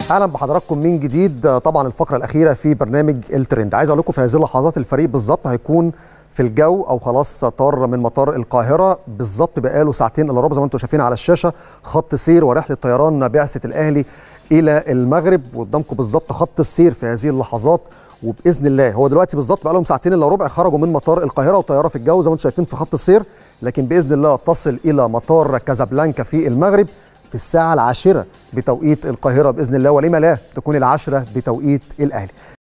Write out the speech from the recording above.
اهلا بحضراتكم من جديد طبعا الفقره الاخيره في برنامج الترند عايز اقول لكم في هذه اللحظات الفريق بالظبط هيكون في الجو او خلاص طار من مطار القاهره بالظبط بقاله ساعتين الا ربع زي ما انتم شايفين على الشاشه خط سير ورحله طيران بعثه الاهلي الى المغرب وقدامكم بالظبط خط السير في هذه اللحظات وباذن الله هو دلوقتي بالظبط بقى لهم ساعتين الا ربع خرجوا من مطار القاهره وطياره في الجو زي ما انتم شايفين في خط السير لكن باذن الله تصل الى مطار كازابلانكا في المغرب في الساعه العاشره بتوقيت القاهره باذن الله ولما لا تكون العاشره بتوقيت الاهلي